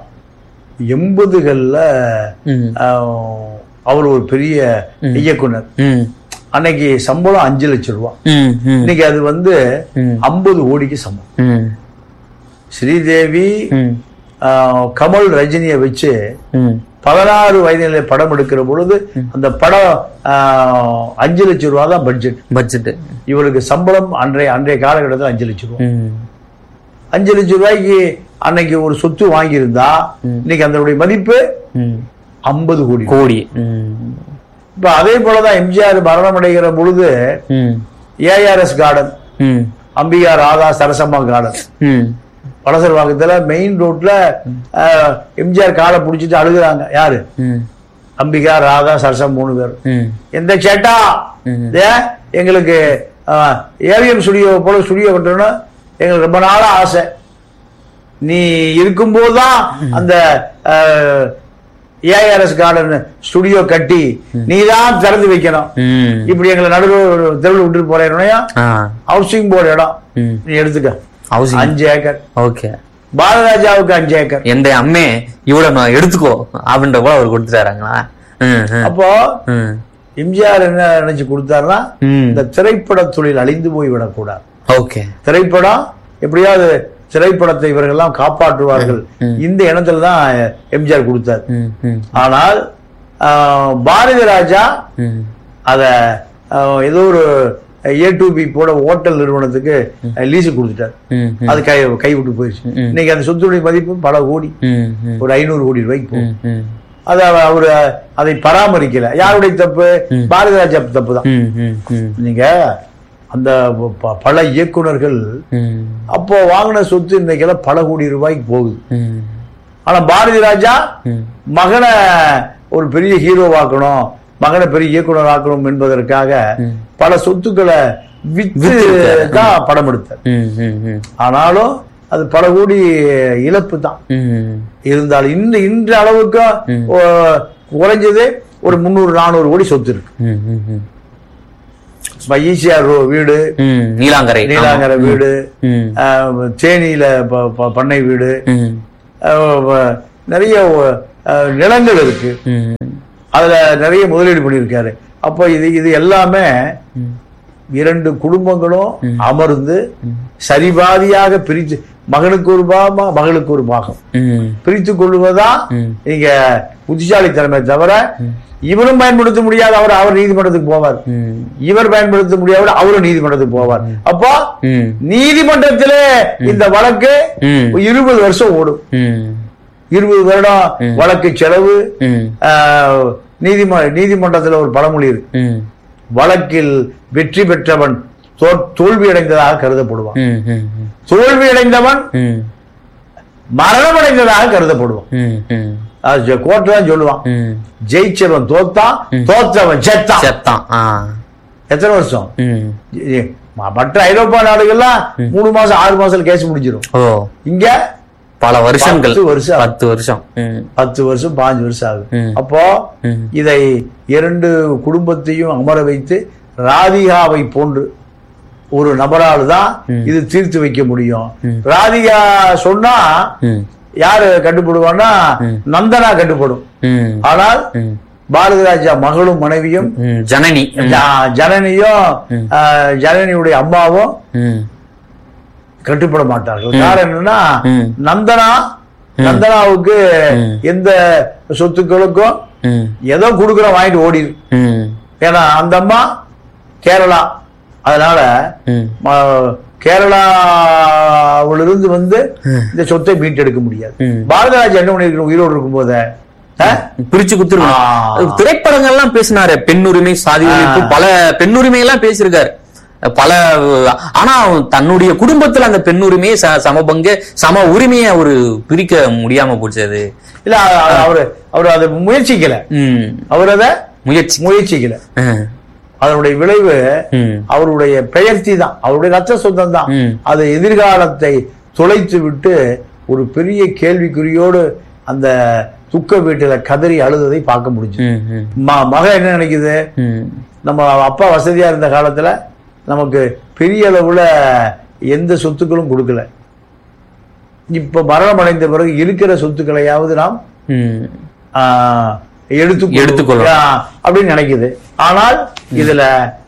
B: எண்பதுகள்ல
D: ம்,
B: அவர் ஒரு பெரிய இயக்குனர்
D: ம்,
B: அன்னைக்கு சம்பளம் அஞ்சு லட்சம் ரூபாய்
D: ம், ம்,
B: இன்னைக்கு அது வந்து
D: ம்.
B: ஐம்பது கோடிக்கு சமம்
D: ம்,
B: ஸ்ரீதேவி
D: ம்,
B: ஆஹ், கமல் ரஜினியை வச்சு
D: ம்,
B: பதினாறு வயதிலே படம் எடுக்கிற பொழுது அந்த படம் ஆஹ், அஞ்சு லட்சம் ரூபா தான் பட்ஜெட்
D: பட்ஜெட்
B: இவருக்கு சம்பளம் அன்றைய அன்றைய காலகட்டத்தில் அஞ்சு லட்சம் ரூபாய்
D: ம்,
B: அஞ்சு லட்சம் ரூபாய்க்கு அன்னைக்கு ஒரு சொத்து வாங்கியிருந்தா இன்னைக்கு அதனுடைய மதிப்பு
D: ம்.
B: ஐம்பது கோடி
D: கோடி ம்,
B: இப்ப அதே போலதான் எம்ஜிஆர் மரணம் அடைகிற பொழுது
D: ம்,
B: ஏஆர்எஸ் கார்டன்
D: ம்,
B: அம்பிகா ராதா சரசம்மா கார்டன்
D: ம்,
B: பலசர்வாக்கத்துல மெயின் ரோட்ல ஆஹ், எம்ஜிஆர் காலை பிடிச்சிட்டு அழுகுறாங்க யாரு
D: ம்,
B: அம்பிகா ராதா சரசம் மூணு பேர்
D: ம்,
B: எந்த சேட்டா
D: ம்.
B: ஏ, எங்களுக்கு ஏவிஎம் ஸ்டுடியோ போல ஸ்டுடியோ கட்டணும் எங்களுக்கு ரொம்ப நாளா ஆசை நீ இருக்கும்போதுதான் அந்த ஏஆர்எஸ் கார்டன் ஸ்டுடியோ கட்டி நீ தான் திறந்து வைக்கணும்
D: ம்.
B: இப்படி எங்களை நடுவில் தெருவில் விட்டுட்டு போறேன்
D: ஆ,
B: ஹவுசிங் போர்டு இடம்
D: ம்.
B: நீ எடுத்துக்க
D: Housing.
B: அஞ்சு ஏக்கர்
D: ஓகே
B: பாரதராஜாவுக்கு அஞ்சு ஏக்கர்
D: எந்த அம்மே இவ்வளவு நான் எடுத்துக்கோ அப்படின்ற போல அவர் கொடுத்துட்டாருங்களா ம், ம்,
B: அப்போ
D: ம்,
B: எம்ஜிஆர் என்ன நினைச்சு கொடுத்தாருன்னா
D: ம்.
B: இந்த திரைப்பட தொழில் அழிந்து போய் விடக்கூடாது
D: ஓகே
B: திரைப்படம் எப்படியாவது திரைப்படத்தை இவர்கள்லாம் காப்பாற்றுவார்கள் இந்த எண்ணத்துல தான் எம்ஜிஆர் கொடுத்தார்
D: ம், ம்,
B: ஆனால் ஆஹ், பாரதி ராஜா
D: ம்,
B: அத ஆஹ், ஏதோ ஒரு ஏ டு பி போல ஹோட்டல் நிறுவனத்துக்கு லீஸு கொடுத்துட்டார்
D: ம், ம்,
B: அது கை கைவிட்டு போயிடுச்சு இன்னைக்கு அந்த சொத்துடைய மதிப்பு பல கோடி
D: ம், ம்,
B: ஒரு ஐநூறு கோடி ரூபாய்க்கு போகும்
D: ம், ம்,
B: அது அவர் அதை பராமரிக்கல யாருடைய தப்பு பாரதி ராஜா தப்பு தான்
D: ம், ம், ம்,
B: நீங்க அந்த ப- பல இயக்குனர்கள்
D: ம்,
B: அப்போ வாங்கின சொத்து இன்னைக்கெல்லாம் பல கோடி ரூபாய்க்கு போகுது
D: ம்,
B: ஆனா பாரதி ராஜா
D: ம்.
B: மகனை ஒரு பெரிய ஹீரோவாக்கணும் மகனை பெரிய இயக்குனர் ஆக்கணும் என்பதற்காக பல சொத்துக்களை வித்து தான் படம் எடுத்தார்
D: ம், ம், ம்.
B: ஆனாலும் அது பல கோடி இழப்பு தான்
D: ம்.
B: இருந்தாலும் இந்த இன்ற அளவுக்கு ஓ, குறைஞ்சது ஒரு முந்நூறு நானூறு கோடி சொத்து இருக்கு
D: ம், ம், ம்.
B: இப்ப ஈசிஆர் ரோ- வீடு
D: ம், நீலாங்கரை
B: நீலாங்கரை
D: ஆமா.
B: வீடு
D: ம்.
B: ஆஹ், தேனியில ப- ப- பண்ணை வீடு
D: ம்.
B: ஆஹ், வ- நிறைய ஆஹ், நிலங்கள் இருக்கு
D: ம்.
B: அதுல நிறைய முதலீடு பண்ணியிருக்காரு அப்போ இது இது எல்லாமே இரண்டு குடும்பங்களும் அமர்ந்து சரிபாதியாக பிரித்து மகனுக்கு ஒரு பாகம் மகளுக்கு ஒரு பாகம்
D: ம்.
B: பிரித்து கொள்வதா
D: ம்.
B: நீங்க புத்திசாலித்தனமே தவிர இவரும் பயன்படுத்த முடியாத அவர் அவர் நீதிமன்றத்துக்கு போவார்
D: ம்.
B: இவர் பயன்படுத்த முடியாத அவரும் நீதிமன்றத்துக்கு போவார் அப்போ
D: ம்.
B: நீதிமன்றத்திலே இந்த வழக்கு
D: ம்.
B: இருபது வருஷம் ஓடும்
D: ம்.
B: இருபது வருடம் வழக்கு செலவு
D: ம்.
B: ஆஹ், நீதிம நீதிமன்றத்தில் ஒரு பழமொழி இருக்கு
D: ம்.
B: வழக்கில் வெற்றி பெற்றவன் தோ- தோல்வி அடைந்ததாக கருதப்படுவான்
D: ம். ம். ம்.
B: தோல்வி அடைந்தவன்
D: ம்.
B: மரணம் அடைந்ததாக கருதப்படுவான்
D: ம். ம்.
B: அது கோர்ட் தான் சொல்லுவான்
D: ம்.
B: ஜெயிச்சவன் தோத்தான் தோத்தவன் செத்தான்
D: செத்தான் ஆ.
B: எத்தனை வருஷம்
D: ம்.
B: இ- மற்ற ஐரோப்பா நாடுகள்லாம் மூணு மாசம் ஆறு மாசம் கேஸ் முடிஞ்சிடும்
D: ஓ
B: இங்க
D: பல வருஷங்கள்
B: பத்து வருஷம்.
D: பத்து வருஷம் ம்.
B: பத்து வருஷம் பாஞ்சு வருஷம் ஆகுது
D: ம்.
B: அப்போ
D: ம்.
B: இதை இரண்டு குடும்பத்தையும் அமர வைத்து ராதிகாவை போன்று ஒரு நபரால் தான் இது தீர்த்து வைக்க முடியும் ராதிகா சொன்னா
D: ம்.
B: யாரு கட்டுப்படுவான்னா நந்தனா கட்டுப்படும்
D: ம்.
B: ஆனால்
D: ம்.
B: பாரதிராஜா மகளும் மனைவியும்
D: ம். ஜனனி ம்.
B: ஜ- ஜனனியும் ஆஹ், ஜனனியுடைய அம்மாவும்
D: ம்.
B: கட்டுப்பட மாட்டார்கள் காரணம் என்னன்னா
D: ம்.
B: நந்தனா நந்தனாவுக்கு
D: ம்.
B: எந்த சொத்துக்களுக்கும்
D: ம்.
B: ஏதோ கொடுக்குற வாங்கிட்டு ஓடிடு
D: ம்.
B: ஏன்னா அந்த அம்மா கேரளா அதனால
D: ம்.
B: ம- கேரளாவிலிருந்து வந்து இந்த சொத்தை மீட்டெடுக்க முடியாது
D: ம்.
B: பாரதராஜ் என்ன பண்ணிருக்கணும் உயிரோடு இருக்கும் போதே
D: பிரிச்சு குத்துருங்க
B: ஆ.
D: திரைப்படங்கள்லாம் பேசினாரு பெண்ணுரிமை சாதி ஒழிப்பு பல பெண்ணுரிமை எல்லாம் பேசியிருக்காரு பல ஆனா தன்னுடைய குடும்பத்துல அந்த பெண்ணுரிமையை ச- சம பங்கு சம உரிமையை அவரு பிரிக்க முடியாம போச்சு அது
B: இல்ல அ- அ- அவரு அவர் அதை முயற்சிக்கல
D: ம்.
B: அவர் அதை
D: முயற்சி
B: முயற்சிக்கல
D: ம்.
B: அதனுடைய விளைவு
D: ம்.
B: அவருடைய பெயர்ச்சி தான் அவருடைய ரத்த சொந்தம் தான்
D: ம்.
B: அது எதிர்காலத்தை தொலைத்து விட்டு ஒரு பெரிய கேள்விக்குறியோடு அந்த துக்க வீட்டுல கதறி அழுததை பார்க்க முடிஞ்சு
D: ம். ம்.
B: மக என்ன நினைக்குது
D: ம்.
B: நம்ம அப்பா வசதியா இருந்த காலத்துல நமக்கு பெரிய அளவுல எந்த சொத்துக்களும் கொடுக்கல இப்ப மரணம் அடைந்த பிறகு இருக்கிற சொத்துக்களையாவது நாம்
D: ம்.
B: ஆஹ், எடுத்துக்கொள்~
D: எடுத்துக்கொள்ளலாம்.
B: ஆஹ், அப்படின்னு நினைக்குது ஆனால் இதுல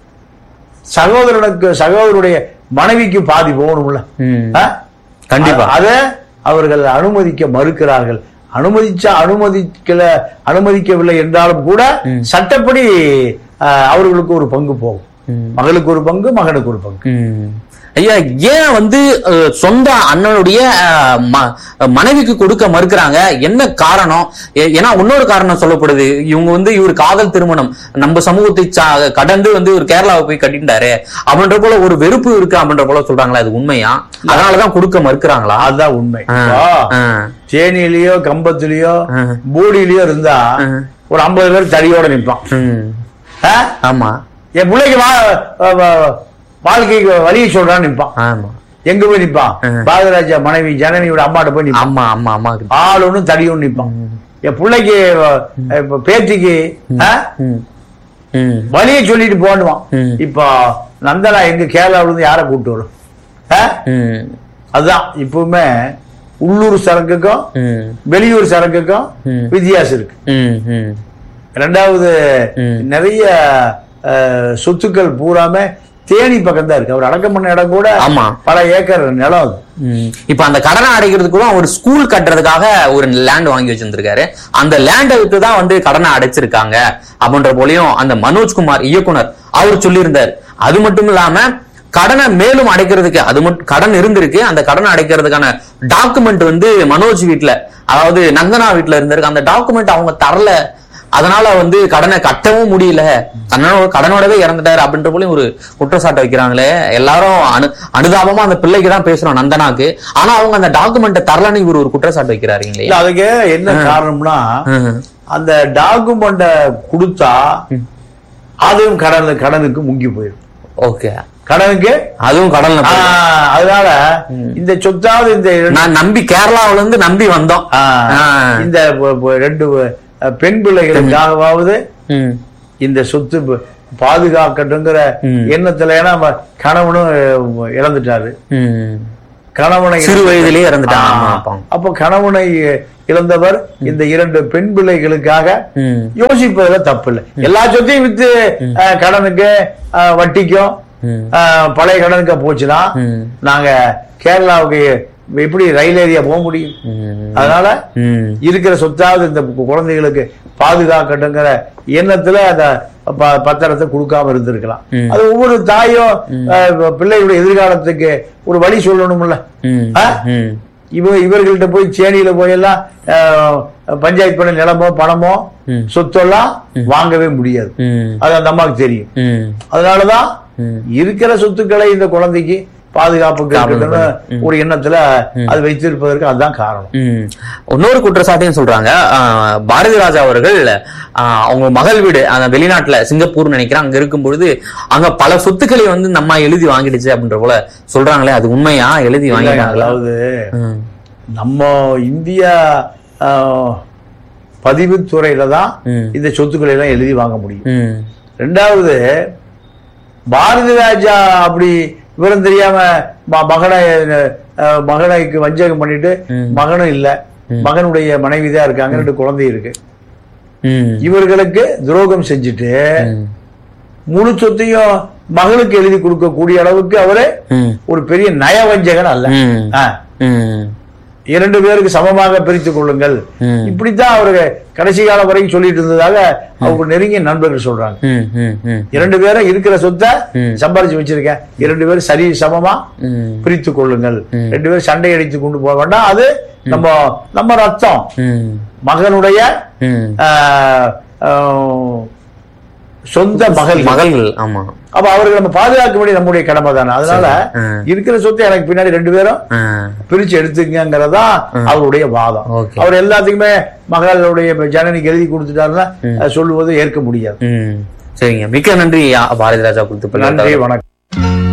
B: சகோதரனுக்கு சகோதரருடைய மனைவிக்கு பாதி போகணும்ல
D: ம்.
B: ஆ?
D: கண்டிப்பா.
B: அ- அதை அவர்கள் அனுமதிக்க மறுக்கிறார்கள் அனுமதிச்சா அனுமதிக்கல அனுமதிக்கவில்லை என்றாலும் கூட சட்டப்படி ஆஹ், அவர்களுக்கு ஒரு பங்கு போகும் மகளுக்கு ஒரு பங்கு மகனுக்கு ஒரு பங்கு
D: ம். ஐயா ஏன் வந்து அஹ், சொந்த அண்ணனுடைய அஹ், ம- மனைவிக்கு கொடுக்க மறுக்கிறாங்க என்ன காரணம் ஏ- ஏன்னா இன்னொரு காரணம் சொல்லப்படுது இவங்க வந்து இவர் காதல் திருமணம் நம்ம சமூகத்தை சா- கடந்து வந்து ஒரு கேரளாவை போய் கட்டிட்டாரு அப்படின்ற போல ஒரு வெறுப்பு இருக்கு அப்படின்ற போல சொல்றாங்களா அது உண்மையா அதனாலதான் கொடுக்க மறுக்கிறாங்களா
B: அதுதான் உண்மை
D: ஆ,
B: இப்போ
D: ஆ,
B: தேனியிலயோ கம்பத்திலயோ
D: ஆ.
B: பூடியிலயோ இருந்தா
D: ஆ.
B: ஒரு ஐம்பது பேர் தடியோட நிற்பான்
D: ம்.
B: ஆ?
D: ஆமா
B: என் பிள்ளைக்கு வா- வா- வா- வாழ்க்கைக்கு வழியை சொல்றான்னு நிற்பான்
D: ஆமா
B: எங்க போய் நிற்பான்
D: ஆ.
B: பாரதராஜா மனைவி ஜனனியோட அம்மாட்ட போய் நிற்பான்
D: ஆமா ஆமா ஆமா
B: ஆள் ஒண்ணும் தடி ஒண்ணு நிற்பான் என் பிள்ளைக்கு அஹ், இப்ப பேத்திக்கு ஆ?
D: ம். ம்.
B: வழியை சொல்லிட்டு போடுவான்
D: ம்.
B: இப்போ நந்தனா எங்க கேரளாவுல இருந்து யாரை கூப்பிட்டு வரும் ஆ?
D: ம்.
B: அதுதான் இப்பவுமே உள்ளூர் சரக்குக்கும்
D: ம்.
B: வெளியூர் சரக்குக்கும்
D: ம்.
B: வித்தியாசம் இருக்கு
D: ம். ம்.
B: ரெண்டாவது
D: ம்.
B: நிறைய அஹ், சொத்துக்கள் பூராமே தேனி பக்கம் தான் இருக்கு அவர் அடக்கம் பண்ண இடம் கூட
D: ஆமா.
B: பல ஏக்கர் நிலம் அது
D: ம். இப்ப அந்த கடனை அடைக்கிறதுக்கு கூட ஒரு ஸ்கூல் கட்டுறதுக்காக ஒரு லேண்ட் வாங்கி வச்சிருந்திருக்காரு அந்த லேண்டை வித்து தான் வந்து கடனை அடைச்சிருக்காங்க அப்படின்ற போலயும் அந்த மனோஜ்குமார் இயக்குனர் அவர் சொல்லியிருந்தார் அது மட்டும் இல்லாம கடனை மேலும் அடைக்கிறதுக்கு அது மட்டும் கடன் இருந்திருக்கு அந்த கடனை அடைக்கிறதுக்கான டாக்குமெண்ட் வந்து மனோஜ் வீட்ல அதாவது நந்தனா வீட்ல இருந்திருக்கு அந்த டாக்குமெண்ட் அவங்க தரல அதனால வந்து கடனை கட்டவும் முடியல தன்னோட கடனோடவே இறந்துட்டாரு அப்படின்ற போல ஒரு குற்றச்சாட்டை வைக்கிறாங்களே எல்லாரும் அனு அனுதாபமா அந்த பிள்ளைக்கு தான் பேசுறோம் நந்தனாக்கு ஆனா அவங்க அந்த டாக்குமெண்ட்டை தரலன்னு இவர் ஒரு குற்றச்சாட்டு வைக்கிறாருங்களே
B: இல்ல அதுக்கு என்ன காரணம்னா
D: ம்.
B: அந்த டாக்குமெண்ட கொடுத்தா அதுவும் கடன் கடனுக்கு முங்கி போயிடும்
D: ஓகே
B: கடனுக்கு
D: அதுவும் கடல்ல
B: ஆ,
D: போய்.
B: அதனால இந்த சொத்தாவது இந்த இரண்டு-
D: நான் நம்பி கேரளாவுல இருந்து நம்பி வந்தோம்
B: ஆ,
D: ஆ.
B: இந்த ப- ப- ரெண்டு அஹ், பெண் பிள்ளைகளுக்காகவாவது
D: ம்.
B: இந்த சொத்து ப- பாதுகாக்கட்டுங்கிற
D: ம்.
B: எண்ணத்துல ஏன்னா நம்ம கணவனும் அஹ், இழந்துட்டாரு
D: ம்.
B: கணவனை
D: சிறு
B: இழந்து-
D: வயதிலேயே இறந்துட்டாங்க.
B: ஆ,
D: ஆமா, ஆமா.
B: அப்போ கணவனை இழந்தவர் இந்த இரண்டு பெண் பிள்ளைகளுக்காக
D: ம்.
B: யோசிப்பதுல தப்பு இல்லை எல்லா சொத்தையும் வித்து அஹ், கடனுக்கு அஹ், வட்டிக்கும்
D: ம்.
B: அஹ், பழைய கடனுக்கு போச்சுன்னா
D: ம்.
B: நாங்க கேரளாவுக்கு எப்படி ரயில் ஏரியா போக முடியும்
D: ம்.
B: அதனால
D: ம்.
B: இருக்கிற சொத்தாவது இந்த கு- குழந்தைகளுக்கு பாதுகாக்கட்டுங்கிற எண்ணத்துல அந்த ப- பத்திரத்தை கொடுக்காம இருந்திருக்கலாம்
D: ம்.
B: அது ஒவ்வொரு தாயும் அஹ், பிள்ளைகளுடைய எதிர்காலத்துக்கு ஒரு வழி சொல்லணும்ல
D: ம்.
B: ஆ?
D: ம்.
B: இவ இவர்கள்ட்ட போய் சேனியில போய் எல்லாம் அஹ், பஞ்சாயத்து பண்ண நிலமோ பணமோ
D: ம்.
B: சொத்தெல்லாம் வாங்கவே முடியாது
D: ம்.
B: அது அந்த அம்மாவுக்கு தெரியும்
D: ம்.
B: அதனாலதான்
D: ம்.
B: இருக்கிற சொத்துக்களை இந்த குழந்தைக்கு பாதுகாப்புக்கு இருக்கட்டும்னு ஒரு எண்ணத்துல அது வைத்திருப்பதற்கு அதுதான் காரணம்
D: ம். இன்னொரு குற்றச்சாட்டையும் சொல்றாங்க ஆஹ், பாரதி ராஜா அவர்கள் ஆஹ், அவங்க மகள் வீடு அந்த வெளிநாட்டுல சிங்கப்பூர் நினைக்கிறேன் அங்க இருக்கும் பொழுது அங்க பல சொத்துக்களை வந்து நம்ம எழுதி வாங்கிடுச்சு அப்படின்ற போல சொல்றாங்களே அது உண்மையா எழுதி வாங்கிட்டாங்களா
B: அதாவது
D: ம்.
B: நம்ம இந்தியா ஆஹ், பதிவுத்துறையில தான்
D: ம்.
B: இந்த சொத்துக்களை எல்லாம் எழுதி வாங்க முடியும்
D: ம்.
B: ரெண்டாவது பாரதி ராஜா அப்படி விவரம் தெரியாம ம- மகனை அஹ், மகனுக்கு வஞ்சகம் பண்ணிட்டு
D: ம்.
B: மகனும் இல்ல மகனுடைய மனைவி தான் இருக்காங்க ரெண்டு குழந்தை இருக்கு
D: ம்.
B: இவர்களுக்கு துரோகம் செஞ்சுட்டு
D: ம்.
B: முழு சொத்தையும் மகளுக்கு எழுதி கொடுக்கக்கூடிய அளவுக்கு அவரு
D: ம்.
B: ஒரு பெரிய நயவஞ்சகன் அல்ல
D: ம்.
B: ஆ.
D: ம்.
B: இரண்டு பேருக்கு சமமாக பிரித்துக் கொள்ளுங்கள்
D: ம்.
B: இப்படித்தான் அவரு கடைசி காலம் வரைக்கும் சொல்லிட்டு இருந்ததாக அவங்க நெருங்கிய நண்பர்கள் சொல்றாங்க
D: ம். ம். ம்.
B: இரண்டு பேரும் இருக்கிற சொத்தை
D: ம்.
B: சம்பாரிச்சு வச்சிருக்கேன் இரண்டு பேரும் சரி சமமா
D: ம்.
B: பிரித்துக் கொள்ளுங்கள்
D: ம்.
B: ரெண்டு பேரும் சண்டை அடித்து கொண்டு போக வேண்டாம் அது நம்ம நம்ம ரத்தம்
D: ம்.
B: மகனுடைய
D: ம்.
B: ஆஹ், ஆஹ், சொந்த மகள்
D: மகள்கள் ஆமா
B: அப்ப அவர்களை நம்ம பாதுகாக்க வேண்டிய நம்முடைய கடமை தானே அதனால
D: ஆ.
B: இருக்கிற சொத்தை எனக்கு பின்னாடி ரெண்டு பேரும்
D: ஆ.
B: பிரிச்சு எடுத்துக்கங்கிறதா அவருடைய வாதம்
D: Okay.
B: அவர் எல்லாத்துக்குமே மகளுடைய ஜனனிக்கு எழுதி கொடுத்துட்டாருன்னா அது சொல்லுவது ஏற்க முடியாது
D: ம். சரிங்க மிக்க நன்றி பாரதி ராஜா கொடுத்து
B: நன்றி வணக்கம்